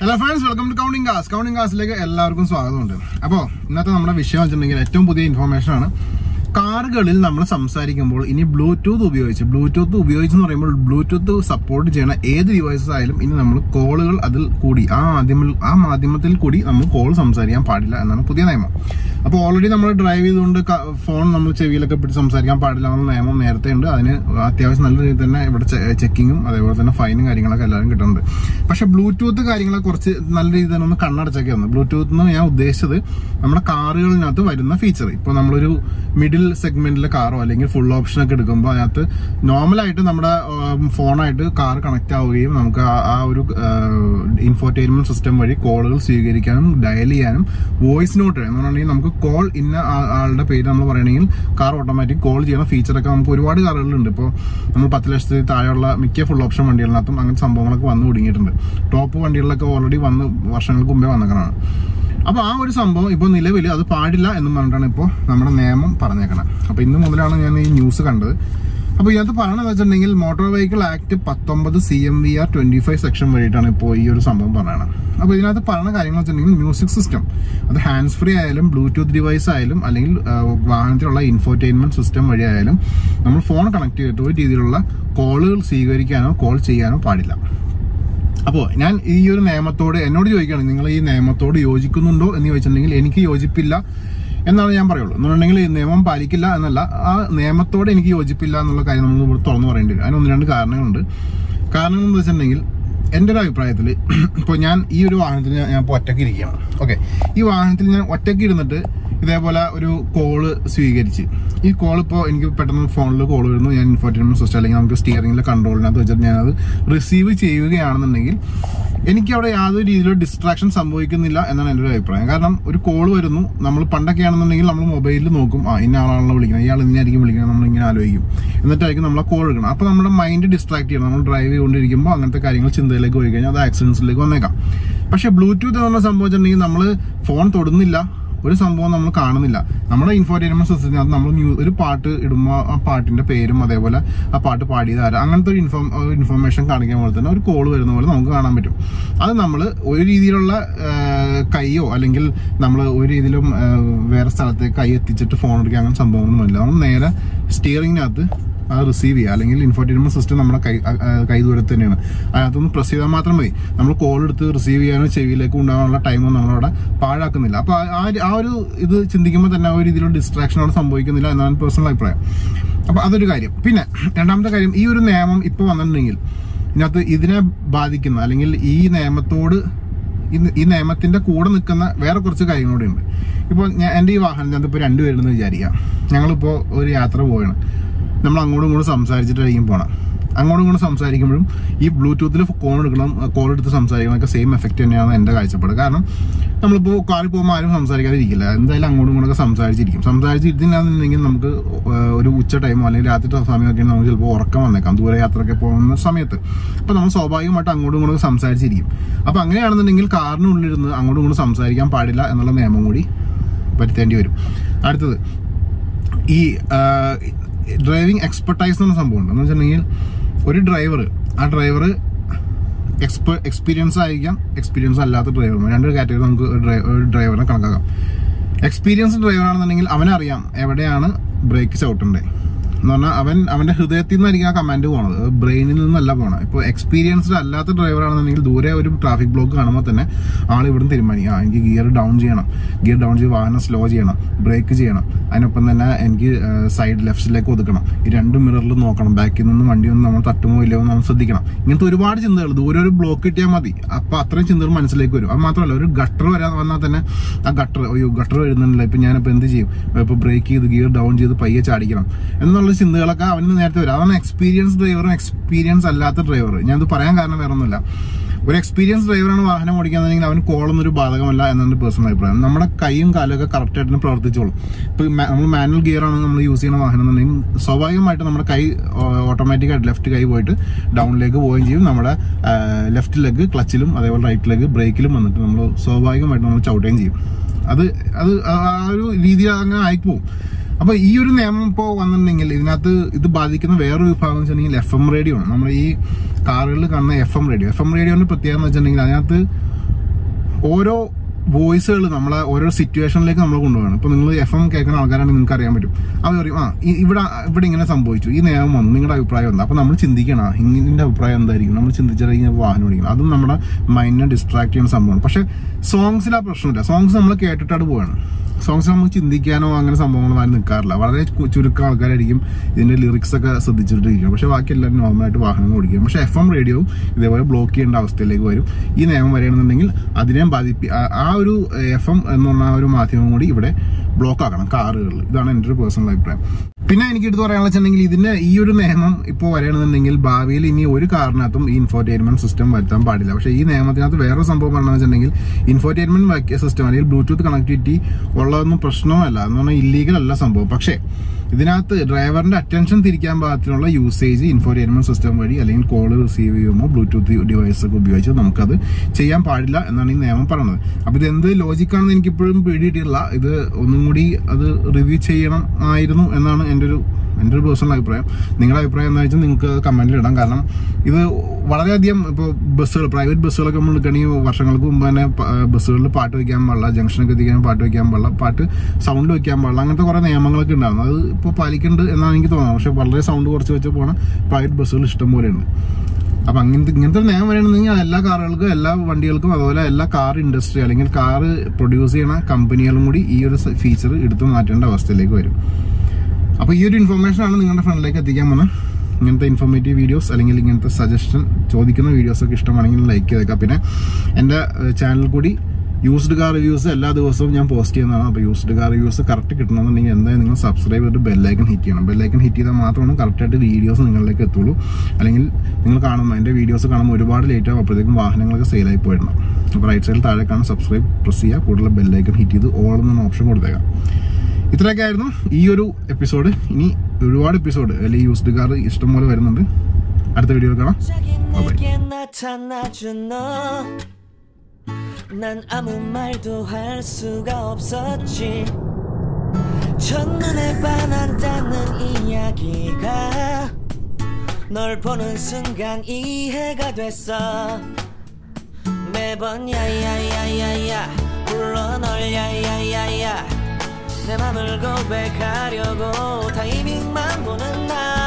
Hello friends welcome to counting cars counting കാസിലേക്ക് എല്ലാവർക്കും സ്വാഗതമുണ്ട് അപ്പോൾ ഇന്നത്തെ നമ്മുടെ വിഷയം വെച്ചിട്ടുണ്ടെങ്കിൽ ഏറ്റവും പുതിയ ഇൻഫർമേഷൻ ആണ് കാറുകളിൽ നമ്മൾ സംസാരിക്കുമ്പോൾ ഇനി ബ്ലൂടൂത്ത് ഉപയോഗിച്ച് ബ്ലൂടൂത്ത് ഉപയോഗിച്ച് എന്ന് പറയുമ്പോൾ ബ്ലൂടൂത്ത് സപ്പോർട്ട് ചെയ്യുന്ന ഏത് ഡിവൈസസ് ആയാലും ഇനി നമ്മൾ കോളുകൾ അതിൽ കൂടി ആ മാധ്യമ ആ മാധ്യമത്തിൽ കൂടി നമ്മൾ കോൾ സംസാരിക്കാൻ പാടില്ല എന്നാണ് പുതിയ നിയമം അപ്പോൾ ഓൾറെഡി നമ്മൾ ഡ്രൈവ് ചെയ്തുകൊണ്ട് ഫോൺ നമ്മൾ ചെവിയിലൊക്കെ പിടിച്ച് സംസാരിക്കാൻ പാടില്ല എന്നുള്ള നിയമം നേരത്തെ ഉണ്ട് അതിന് അത്യാവശ്യം നല്ല രീതിയിൽ തന്നെ ഇവിടെ ചെക്കിങ്ങും അതേപോലെ തന്നെ ഫൈനും കാര്യങ്ങളൊക്കെ എല്ലാവരും കിട്ടുന്നുണ്ട് പക്ഷെ ബ്ലൂടൂത്ത് കാര്യങ്ങളെ കുറച്ച് നല്ല രീതിയിൽ തന്നെ ഒന്ന് കണ്ണടച്ചൊക്കെ വന്നു ബ്ലൂടൂത്ത് എന്ന് ഞാൻ ഉദ്ദേശിച്ചത് നമ്മുടെ കാറുകളിനകത്ത് വരുന്ന ഫീച്ചർ ഇപ്പോൾ നമ്മളൊരു മിഡിൽ സെഗ്മെന്റിലെ കാറോ അല്ലെങ്കിൽ ഫുൾ ഓപ്ഷൻ ഒക്കെ എടുക്കുമ്പോൾ അതിനകത്ത് നോർമലായിട്ട് നമ്മുടെ ഫോണായിട്ട് കാർ കണക്ട് ആവുകയും നമുക്ക് ആ- ആ ഒരു ഇൻഫോർടൈൻമെന്റ് സിസ്റ്റം വഴി കോളുകൾ സ്വീകരിക്കാനും ഡയൽ ചെയ്യാനും വോയിസ് നോട്ട് എന്ന് പറഞ്ഞിട്ടുണ്ടെങ്കിൽ നമുക്ക് കോൾ ഇന്ന ആ- ആളുടെ പേര് നമ്മൾ പറയണമെങ്കിൽ കാർ ഓട്ടോമാറ്റിക് കോൾ ചെയ്യുന്ന ഫീച്ചറൊക്കെ നമുക്ക് ഒരുപാട് കാറുകളിലുണ്ട് ഇപ്പോൾ നമ്മൾ പത്ത് ലക്ഷത്തിൽ താഴെയുള്ള മിക്ക ഫുൾ ഓപ്ഷൻ വണ്ടികളിനകത്തും അങ്ങനത്തെ സംഭവങ്ങളൊക്കെ വന്നു തുടങ്ങിയിട്ടുണ്ട് ടോപ്പ് വണ്ടികളിലൊക്കെ ഓൾറെഡി വന്ന് വർഷങ്ങൾക്ക് മുമ്പേ വന്നേക്കണതാണ് അപ്പൊ ആ ഒരു സംഭവം ഇപ്പൊ നിലവിൽ അത് പാടില്ല എന്ന് പറഞ്ഞിട്ടാണ് ഇപ്പോൾ നമ്മുടെ നിയമം പറഞ്ഞേക്കണം അപ്പൊ ഇന്ന് മുതലാണ് ഞാൻ ഈ ന്യൂസ് കണ്ടത് അപ്പൊ ഇതിനകത്ത് പറയണമെന്ന് വെച്ചിട്ടുണ്ടെങ്കിൽ മോട്ടോർ വെഹിക്കിൾ ആക്ട് പത്തൊമ്പത് C M V R twenty five section വഴിയിട്ടാണ് ഇപ്പോൾ ഈ ഒരു സംഭവം പറയുന്നത് അപ്പൊ ഇതിനകത്ത് പറയുന്ന കാര്യങ്ങൾ വെച്ചിട്ടുണ്ടെങ്കിൽ മ്യൂസിക് സിസ്റ്റം അത് ഹാൻഡ്സ് ഫ്രീ ആയാലും ബ്ലൂടൂത്ത് ഡിവൈസ് ആയാലും അല്ലെങ്കിൽ ആ, വാഹനത്തിലുള്ള ഇൻഫോർടൈൻമെന്റ് സിസ്റ്റം വഴി ആയാലും നമ്മൾ ഫോൺ കണക്ട് ചെയ്തിട്ട് ഒരു രീതിയിലുള്ള കോളുകൾ സ്വീകരിക്കാനോ കോൾ ചെയ്യാനോ പാടില്ല അപ്പോൾ ഞാൻ ഈ ഒരു നിയമത്തോട് എന്നോട് ചോദിക്കുകയാണ് നിങ്ങൾ ഈ നിയമത്തോട് യോജിക്കുന്നുണ്ടോ എന്ന് ചോദിച്ചിട്ടുണ്ടെങ്കിൽ എനിക്ക് യോജിപ്പില്ല എന്നാണ് ഞാൻ പറയുള്ളൂ എന്നുണ്ടെങ്കിൽ ഈ നിയമം പാലിക്കില്ല എന്നല്ല ആ നിയമത്തോട് എനിക്ക് യോജിപ്പില്ല എന്നുള്ള കാര്യം നമ്മൾ ഇവിടെ തുറന്നു പറയേണ്ടി വരും അതിന് ഒന്ന് രണ്ട് കാരണങ്ങളുണ്ട് കാരണം എന്ന് വെച്ചിട്ടുണ്ടെങ്കിൽ എൻ്റെ ഒരു അഭിപ്രായത്തിൽ ഇപ്പോൾ ഞാൻ ഈ ഒരു വാഹനത്തിൽ ഞാൻ ഞാൻ ഇപ്പോൾ ഒറ്റയ്ക്ക് ഇരിക്കുകയാണ് ഓക്കെ ഈ വാഹനത്തിൽ ഞാൻ ഒറ്റയ്ക്ക് ഇരുന്നിട്ട് ഇതേപോലെ ഒരു കോള് സ്വീകരിച്ച് ഈ കോൾ ഇപ്പോൾ എനിക്ക് പെട്ടെന്ന് ഫോണിൽ കോൾ വരുന്നു ഞാൻ ഇൻഫോർട്ടൈൻമെന്റ് സിസ്റ്റം അല്ലെങ്കിൽ നമുക്ക് സ്റ്റിയറിംഗിലെ കൺട്രോളിനകത്ത് വെച്ചിട്ട് ഞാനത് റിസീവ് ചെയ്യുകയാണെന്നുണ്ടെങ്കിൽ എനിക്ക് അവിടെ യാതൊരു രീതിയിലുള്ള ഡിസ്ട്രാക്ഷൻ സംഭവിക്കുന്നില്ല എന്നാണ് എൻ്റെ ഒരു അഭിപ്രായം കാരണം ഒരു കോൾ വരുന്നു നമ്മൾ പണ്ടൊക്കെ ആണെന്നുണ്ടെങ്കിൽ നമ്മൾ മൊബൈലിൽ നോക്കും ആ ഇന്ന ആളാണല്ലോ വിളിക്കുന്നത് ഇയാൾ ഇന്നായിരിക്കും വിളിക്കുന്നത് നമ്മൾ ഇങ്ങനെ ആലോചിക്കും എന്നിട്ടായിരിക്കും നമ്മളെ കോൾ എടുക്കണം അപ്പോൾ നമ്മുടെ മൈൻഡ് ഡിസ്ട്രാക്ട് ചെയ്യണം നമ്മൾ ഡ്രൈവ് ചെയ്തുകൊണ്ടിരിക്കുമ്പോൾ അങ്ങനത്തെ കാര്യങ്ങൾ ചിന്തയിലേക്ക് പോയി കഴിഞ്ഞാൽ അത് ആക്സിഡൻസിലേക്ക് വന്നേക്കാം പക്ഷേ ബ്ലൂടൂത്ത് എന്ന് പറഞ്ഞ സംഭവിച്ചിട്ടുണ്ടെങ്കിൽ നമ്മൾ ഫോൺ തൊടുന്നില്ല ഒരു സംഭവം നമ്മൾ കാണുന്നില്ല നമ്മുടെ ഇൻഫോർടൈൻമെന്റ് സിസ്റ്റത്തിനകത്ത് നമ്മൾ മ്യൂ- ഒരു പാട്ട് ഇടുമ്പോൾ ആ പാട്ടിന്റെ പേരും അതേപോലെ ആ പാട്ട് പാടിയത് ആരാ അങ്ങനത്തെ ഒരു ഇൻഫോം ഒരു ഇൻഫർമേഷൻ കാണിക്കാൻ പോലെ തന്നെ ഒരു കോൾ വരുന്ന പോലെ നമുക്ക് കാണാൻ പറ്റും അത് നമ്മൾ ഒരു രീതിയിലുള്ള ആ, കൈയോ അല്ലെങ്കിൽ നമ്മൾ ഒരു രീതിയിലും ആ, വേറെ സ്ഥലത്തേക്ക് കൈ എത്തിച്ചിട്ട് ഫോൺ എടുക്കുക അങ്ങനെ സംഭവങ്ങളൊന്നുമില്ല നമ്മൾ നേരെ സ്റ്റിയറിംഗിനകത്ത് അത് റിസീവ് ചെയ്യുക അല്ലെങ്കിൽ ഇൻഫോർടൈൻമെന്റ് സിസ്റ്റം നമ്മുടെ കൈ ആ, ആ, കൈ ദൂരത്ത് തന്നെയാണ് അതിനകത്തൊന്ന് പ്രസ് ചെയ്താൽ മാത്രം മതി നമ്മൾ കോൾ എടുത്ത് റിസീവ് ചെയ്യാനോ ചെവിയിലേക്ക് ഉണ്ടാകാനുള്ള ടൈമോ നമ്മളവിടെ പാഴാക്കുന്നില്ല അപ്പൊ ആ- ആ ഒരു- ആ ഒരു ഇത് ചിന്തിക്കുമ്പോൾ തന്നെ ആ ഒരു രീതിയിലുള്ള ഡിസ്ട്രാക്ഷൻ അവിടെ സംഭവിക്കുന്നില്ല എന്നാണ് പേഴ്സണൽ അഭിപ്രായം അപ്പൊ അതൊരു കാര്യം പിന്നെ രണ്ടാമത്തെ കാര്യം ഈ ഒരു നിയമം ഇപ്പൊ വന്നിട്ടുണ്ടെങ്കിൽ ഇതിനകത്ത് ഇതിനെ ബാധിക്കുന്ന അല്ലെങ്കിൽ ഈ നിയമത്തോട് ഇന്ന് ഈ നിയമത്തിന്റെ കൂടെ നിൽക്കുന്ന വേറെ കുറച്ച് കാര്യങ്ങളൂടെ ഉണ്ട് ഇപ്പോൾ ഞാൻ എൻ്റെ ഈ വാഹനം ഞാനിപ്പോൾ രണ്ടുപേരുണ്ടെന്ന് വിചാരിക്കാം ഞങ്ങളിപ്പോൾ ഒരു യാത്ര പോവുകയാണ് നമ്മൾ അങ്ങോട്ടും ഇങ്ങോട്ടും സംസാരിച്ചിട്ടായിരിക്കും പോകണം അങ്ങോട്ടും ഇങ്ങോട്ടും സംസാരിക്കുമ്പോഴും ഈ ബ്ലൂടൂത്തിൽ കോൾ എടുക്കണം കോൾ എടുത്ത് സംസാരിക്കണമൊക്കെ സെയിം എഫക്റ്റ് തന്നെയാണ് എൻ്റെ കാഴ്ചപ്പാട് കാരണം നമ്മളിപ്പോൾ കാറിൽ പോകുമ്പോൾ ആരും സംസാരിക്കാതെ ഇരിക്കില്ല എന്തായാലും അങ്ങോട്ടും ഇങ്ങോട്ടൊക്കെ സംസാരിച്ചിരിക്കും സംസാരിച്ചിരുന്നില്ലാന്നുണ്ടെങ്കിൽ നമുക്ക് ഏഹ്, ഒരു ഉച്ച ടൈമോ അല്ലെങ്കിൽ രാത്രി സമയമൊക്കെ നമുക്ക് ചിലപ്പോൾ ഉറക്കം വന്നേക്കാം ദൂരെ യാത്രയൊക്കെ പോകുന്ന സമയത്ത് അപ്പോൾ നമ്മൾ സ്വാഭാവികമായിട്ട് അങ്ങോട്ടും ഇങ്ങോട്ടും സംസാരിച്ചിരിക്കും അപ്പോൾ അങ്ങനെയാണെന്നുണ്ടെങ്കിൽ കാറിനുള്ളിരുന്ന് അങ്ങോട്ടും ഇങ്ങോട്ടും സംസാരിക്കാൻ പാടില്ല എന്നുള്ള നിയമം കൂടി വരുത്തേണ്ടി വരും അടുത്തത് ഈ ഡ്രൈവിംഗ് എക്സ്പെർട്ടൈസ് എന്ന സംഭവമുണ്ട് എന്ന് വെച്ചിട്ടുണ്ടെങ്കിൽ ഒരു ഡ്രൈവർ ആ ഡ്രൈവർ എക്സ്പെ എക്സ്പീരിയൻസ് ആയിരിക്കാം എക്സ്പീരിയൻസ് അല്ലാത്ത ഡ്രൈവർമാർ രണ്ട് കാറ്റഗറി നമുക്ക് ഒരു ഡ്രൈ- ഒരു ഡ്രൈവറിനെ കണക്കാക്കാം എക്സ്പീരിയൻസ് ഡ്രൈവർ ആണെന്നുണ്ടെങ്കിൽ അവനറിയാം എവിടെയാണ് ബ്രേക്ക് ചവിട്ടണ്ടേ എന്ന് പറഞ്ഞാൽ അവൻ അവന്റെ ഹൃദയത്തിൽ നിന്നായിരിക്കും ആ കമാൻഡ് പോണത് ബ്രെയിനിൽ നിന്നല്ല പോണത് ഇപ്പോൾ എക്സ്പീരിയൻസ്ഡ് അല്ലാത്ത ഡ്രൈവർ ആണെന്നുണ്ടെങ്കിൽ ദൂരെ ഒരു ട്രാഫിക് ബ്ലോക്ക് കാണുമ്പോൾ തന്നെ ആൾ ഇവിടുന്ന് തീരുമാനിക്കും ആ എനിക്ക് ഗിയർ ഡൗൺ ചെയ്യണം ഗിയർ ഡൗൺ ചെയ്ത് വാഹനം സ്ലോ ചെയ്യണം ബ്രേക്ക് ചെയ്യണം അതിനൊപ്പം തന്നെ എനിക്ക് സൈഡ് ലെഫ്റ്റിലേക്ക് ഒതുക്കണം ഈ രണ്ട് മിററിൽ നോക്കണം ബാക്കിൽ നിന്ന് വണ്ടി ഒന്ന് നമ്മൾ തട്ടുമോ ഇല്ലയോ എന്ന് നമ്മൾ ശ്രദ്ധിക്കണം ഇങ്ങനത്തെ ഒരുപാട് ചിന്തകൾ ദൂരെ ഒരു ബ്ലോക്ക് കിട്ടിയാൽ മതി അപ്പൊ അത്രയും ചിന്തകൾ മനസ്സിലേക്ക് വരും അത് മാത്രമല്ല ഒരു ഗട്ടർ വരാൻ വന്നാൽ തന്നെ ആ ഗട്ടർ അയ്യോ ഗട്ടർ വരുന്നുണ്ടല്ലോ ഇപ്പൊ ഞാനിപ്പോ എന്ത് ചെയ്യും ഇപ്പൊ ബ്രേക്ക് ചെയ്ത് ഗിയർ ഡൗൺ ചെയ്ത് പയ്യെ ചാടിക്കണം എന്നുള്ള ചിന്തകളൊക്കെ അവന് നേരത്തെ വരും അതാണ് എക്സ്പീരിയൻസ് ഡ്രൈവറും എക്സ്പീരിയൻസ് അല്ലാത്ത ഡ്രൈവർ ഞാനത് പറയാൻ കാരണം വേറെ ഒന്നുമില്ല ഒരു എക്സ്പീരിയൻസ് ഡ്രൈവറാണ് വാഹനം ഓടിക്കാന്നുണ്ടെങ്കിൽ അവന് കോളൊന്നും ഒരു ബാധകമല്ല എന്നാണ് പേഴ്സണൽ അഭിപ്രായം നമ്മുടെ കൈയും കാലൊക്കെ കറക്റ്റ് ആയിട്ട് പ്രവർത്തിച്ചോളും ഇപ്പൊ മ- നമ്മൾ മാനുവൽ ഗിയർ ആണ് നമ്മൾ യൂസ് ചെയ്യുന്ന വാഹനം എന്നുണ്ടെങ്കിൽ സ്വാഭാവികമായിട്ട് നമ്മുടെ കൈ ഓട്ടോമാറ്റിക് ആയിട്ട് ലെഫ്റ്റ് കൈ പോയിട്ട് ഡൗണിലേക്ക് പോവുകയും ചെയ്യും നമ്മുടെ ലെഫ്റ്റ് ലെഗ് ക്ലച്ചിലും അതേപോലെ റൈറ്റ് ലെഗ് ബ്രേക്കിലും വന്നിട്ട് നമ്മൾ സ്വാഭാവികമായിട്ട് നമ്മൾ ചവിട്ടുകയും ചെയ്യും അത് അത് ആ ഒരു രീതിയിൽ അങ്ങനെ ആയിപ്പോവും അപ്പൊ ഈ ഒരു നിയമം ഇപ്പോൾ വന്നിട്ടുണ്ടെങ്കിൽ ഇതിനകത്ത് ഇത് ബാധിക്കുന്ന വേറൊരു വിഭാഗം എന്ന് വെച്ചിട്ടുണ്ടെങ്കിൽ എഫ് എം റേഡിയോ ആണ് നമ്മുടെ ഈ കാറുകളിൽ കാണുന്ന F M radio F M റേഡിയോന്റെ പ്രത്യേകത എന്ന് വെച്ചിട്ടുണ്ടെങ്കിൽ അതിനകത്ത് ഓരോ വോയിസുകൾ നമ്മളെ ഓരോ സിറ്റുവേഷനിലേക്ക് നമ്മൾ കൊണ്ടുപോകണം ഇപ്പൊ നിങ്ങൾ എഫ് എം കേൾക്കുന്ന ആൾക്കാരാണെങ്കിൽ നിങ്ങൾക്ക് അറിയാൻ പറ്റും അവർ പറയും ആ ഈ- ഇവിടെ ഇവിടെ ഇങ്ങനെ സംഭവിച്ചു ഈ നിയമം വന്നു നിങ്ങളുടെ അഭിപ്രായം എന്താ അപ്പൊ നമ്മൾ ചിന്തിക്കണം ആ, ഇങ്ങിന്റെ അഭിപ്രായം എന്തായിരിക്കും നമ്മൾ ചിന്തിച്ചിറങ്ങി വാഹനം ഓടിക്കണം അതും നമ്മുടെ മൈൻഡിനെ ഡിസ്ട്രാക്ട് ചെയ്യുന്ന സംഭവമാണ് പക്ഷെ സോങ്സിൽ ആ പ്രശ്നമില്ല സോങ്സ് നമ്മൾ കേട്ടിട്ടാണ് പോവാണ് സോങ്സ് നമുക്ക് ചിന്തിക്കാനോ അങ്ങനെ സംഭവങ്ങളോ ആരും നിൽക്കാറില്ല വളരെ ചു- ചുരുക്കം ആൾക്കാരായിരിക്കും ഇതിന്റെ ലിറിക്സ് ഒക്കെ ശ്രദ്ധിച്ചിട്ടിരിക്കും പക്ഷെ ബാക്കി എല്ലാവരും നോർമലായിട്ട് വാഹനം ഓടിക്കും പക്ഷെ എഫ് എം റേഡിയോവും ഇതേപോലെ ബ്ലോക്ക് ചെയ്യേണ്ട അവസ്ഥയിലേക്ക് വരും ഈ നിയമം വരികയാണെന്നുണ്ടെങ്കിൽ അതിനെ ബാധിപ്പി ആ- ആ ഒരു എഫ് എം എന്ന് പറഞ്ഞ ആ ഒരു മാധ്യമം കൂടി ഇവിടെ ബ്ലോക്ക് ആക്കണം കാറുകളിൽ ഇതാണ് എൻ്റെ ഒരു പേഴ്സണൽ അഭിപ്രായം പിന്നെ എനിക്ക് എടുത്ത് പറയാനുള്ള വെച്ചിട്ടുണ്ടെങ്കിൽ ഇതിന്റെ ഈ ഒരു നിയമം ഇപ്പോൾ വരികയാണെന്നുണ്ടെങ്കിൽ ഭാവിയിൽ ഇനി ഒരു കാറിനകത്തും ഈ ഇൻഫോർടൈൻമെന്റ് സിസ്റ്റം വരുത്താൻ പാടില്ല പക്ഷേ ഈ നിയമത്തിനകത്ത് വേറൊരു സംഭവം പറഞ്ഞതെന്ന് വെച്ചിട്ടുണ്ടെങ്കിൽ ഇൻഫോർടൈൻമെന്റ് സിസ്റ്റം അല്ലെങ്കിൽ ബ്ലൂടൂത്ത് കണക്ടിവിറ്റി ഉള്ളതൊന്നും പ്രശ്നമല്ല എന്ന് പറഞ്ഞാൽ ഇല്ലീഗൽ അല്ല സംഭവം പക്ഷേ ഇതിനകത്ത് ഡ്രൈവറിന്റെ അറ്റൻഷൻ തിരിക്കാൻ പാകത്തിനുള്ള യൂസേജ് ഇൻഫോർടൈൻമെന്റ് സിസ്റ്റം വഴി അല്ലെങ്കിൽ കോൾ റിസീവ് ചെയ്യുമ്പോൾ ബ്ലൂടൂത്ത് ഡിവൈസ് ഒക്കെ ഉപയോഗിച്ച് നമുക്കത് ചെയ്യാൻ പാടില്ല എന്നാണ് ഈ നിയമം പറയുന്നത് അപ്പൊ ഇത് എന്ത് ലോജിക്കാണെന്ന് എനിക്കിപ്പോഴും പിടിയിട്ടില്ല ഇത് ഒന്നും കൂടി അത് റിവ്യൂ ചെയ്യണം ആയിരുന്നു എന്നാണ് എൻ്റെ ഒരു എൻ്റെ ഒരു പേഴ്സണൽ അഭിപ്രായം നിങ്ങളുടെ അഭിപ്രായം എന്താ വെച്ചാൽ നിങ്ങൾക്ക് കമന്റിൽ ഇടാം കാരണം ഇത് വളരെയധികം ഇപ്പോൾ ബസ്സുകൾ പ്രൈവറ്റ് ബസ്സുകളൊക്കെ നമ്മൾ എടുക്കുകയാണെങ്കിൽ വർഷങ്ങൾക്ക് മുമ്പ് തന്നെ പ- ബസ്സുകളിൽ പാട്ട് വയ്ക്കാൻ പാടില്ല ജംഗ്ഷനൊക്കെ എത്തിക്കാൻ പാട്ട് വയ്ക്കാൻ പാടില്ല പാട്ട് സൗണ്ട് വയ്ക്കാൻ പാടില്ല അങ്ങനത്തെ കുറേ നിയമങ്ങളൊക്കെ ഉണ്ടായിരുന്നു അത് ഇപ്പോൾ പാലിക്കുന്നുണ്ട് എന്നാണ് എനിക്ക് തോന്നുന്നത് പക്ഷേ വളരെ സൗണ്ട് കുറച്ച് വെച്ച് പോണ പ്രൈവറ്റ് ബസ്സുകൾ ഇഷ്ടം പോലെയുണ്ട് അപ്പൊ അങ്ങനത്തെ ഇങ്ങനത്തെ ഒരു നിയമം വരണമെന്നുണ്ടെങ്കിൽ എല്ലാ കാറുകൾക്കും എല്ലാ വണ്ടികൾക്കും അതുപോലെ എല്ലാ കാർ ഇൻഡസ്ട്രി അല്ലെങ്കിൽ കാർ പ്രൊഡ്യൂസ് ചെയ്യണ കമ്പനികളും കൂടി ഈ ഒരു ഫീച്ചർ എടുത്തു മാറ്റേണ്ട അവസ്ഥയിലേക്ക് വരും അപ്പോൾ ഈ ഒരു ഇൻഫർമേഷൻ ആണ് നിങ്ങളുടെ ഫ്രണ്ടിലേക്ക് എത്തിക്കാൻ പോകുന്നത് ഇങ്ങനത്തെ ഇൻഫോർമേറ്റീവ് വീഡിയോസ് അല്ലെങ്കിൽ ഇങ്ങനത്തെ സജഷൻ ചോദിക്കുന്ന വീഡിയോസ് ഒക്കെ ഇഷ്ടമാണെങ്കിൽ ലൈക്ക് ചെയ്തേക്കാം പിന്നെ എൻ്റെ ചാനൽ കൂടി യൂസ്ഡ് കാർ റിവ്യൂസ് എല്ലാ ദിവസവും ഞാൻ പോസ്റ്റ് ചെയ്യുന്നതാണ് അപ്പോൾ യൂസ്ഡ് കാർ റിവ്യൂസ് കറക്റ്റ് കിട്ടണമെന്നുണ്ടെങ്കിൽ എന്തായാലും നിങ്ങൾ സബ്സ്ക്രൈബ് ചെയ്തിട്ട് ബെല്ലൈക്കൺ ഹിറ്റ് ചെയ്യണം ബെല്ലൈക്കൺ ഹിറ്റ് ചെയ്താൽ മാത്രമാണ് കറക്റ്റായിട്ട് വീഡിയോസ് നിങ്ങളിലേക്ക് എത്തുള്ളൂ അല്ലെങ്കിൽ നിങ്ങൾ കാണുമ്പോൾ എൻ്റെ വീഡിയോസ് കാണുമ്പോൾ ഒരുപാട് ലേറ്റ് ആകും അപ്പോഴത്തേക്കും വാഹനങ്ങളൊക്കെ സെയിലായി പോയിടണം അപ്പോൾ റൈറ്റ് സൈഡിൽ താഴെ കാണും സബ്സ്ക്രൈബ് പ്രസ് ചെയ്യുക കൂടുതൽ ബെല്ലൈക്കൺ ഹിറ്റ് ചെയ്ത് ഓൾ എന്നൊരു ഓപ്ഷൻ കൊടുത്തേക്കാം ഇത്രയൊക്കെ ആയിരുന്നു ഈ ഒരു എപ്പിസോഡ് ഇനി ഒരുപാട് എപ്പിസോഡ് അല്ലെങ്കിൽ യൂസ്ഡ് കാർ ഇഷ്ടംപോലെ വരുന്നുണ്ട് അടുത്ത വീഡിയോ കാണാം 갑자기 봐봐요. 내게 나타나준 너. 난 아무 말도 할 수가 없었지. 첫눈에 반한다는 이야기가 널 보는 순간 이해가 됐어. 매번 야야야야야 불러 널 야야야야 내 맘을 고백하려고 타이밍만 보는 나